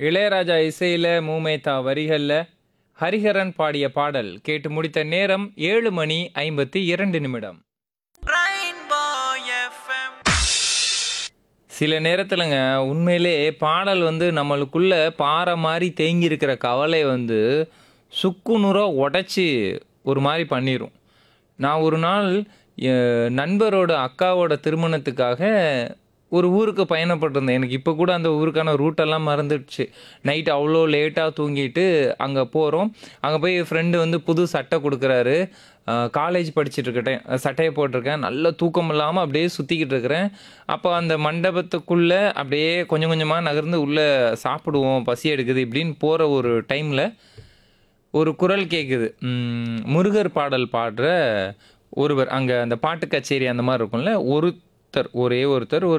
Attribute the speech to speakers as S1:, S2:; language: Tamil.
S1: இளையராஜா இசையில மூமேதா வரிகள்ல ஹரிஹரன் பாடிய பாடல் கேட்டு முடித்த நேரம் ஏழு மணி ஐம்பத்தி இரண்டு நிமிடம்
S2: Rainbow FM.
S1: சில நேரத்துலங்க உண்மையிலே பாடல் வந்து நம்மளுக்குள்ள பாறை மாதிரி தேங்கி இருக்கிற கவலை வந்து சுக்குநூறா உடைச்சி ஒரு மாதிரி பண்ணிரும் நான் ஒரு நாள் என் நண்பரோட அக்காவோட திருமணத்துக்காக ஒரு ஊருக்கு பயணப்பட்டிருந்தேன் எனக்கு இப்போ கூட அந்த ஊருக்கான ரூட்டெல்லாம் மறந்துடுச்சு நைட் அவ்வளோ லேட்டாக தூங்கிட்டு அங்கே போகிறோம் அங்கே போய் ஃப்ரெண்டு வந்து புது சட்டை கொடுக்குறாரு காலேஜ் படிச்சுட்டு இருக்கட்டேன் சட்டையை போட்டிருக்கேன் நல்ல தூக்கம் இல்லாமல் அப்படியே சுற்றிக்கிட்டு இருக்கிறேன் அப்போ அந்த மண்டபத்துக்குள்ளே அப்படியே கொஞ்சம் கொஞ்சமாக நகர்ந்து உள்ளே சாப்பிடுவோம் பசி எடுக்குது இப்படின்னு போகிற ஒரு டைமில் ஒரு குரல் கேட்குது ம், முருகர் பாடல் பாடுற ஒருவர் அங்கே அந்த பாட்டு கச்சேரி அந்த மாதிரி இருக்கும்ல ஒருத்தர் ஒரே ஒருத்தர் ஒரு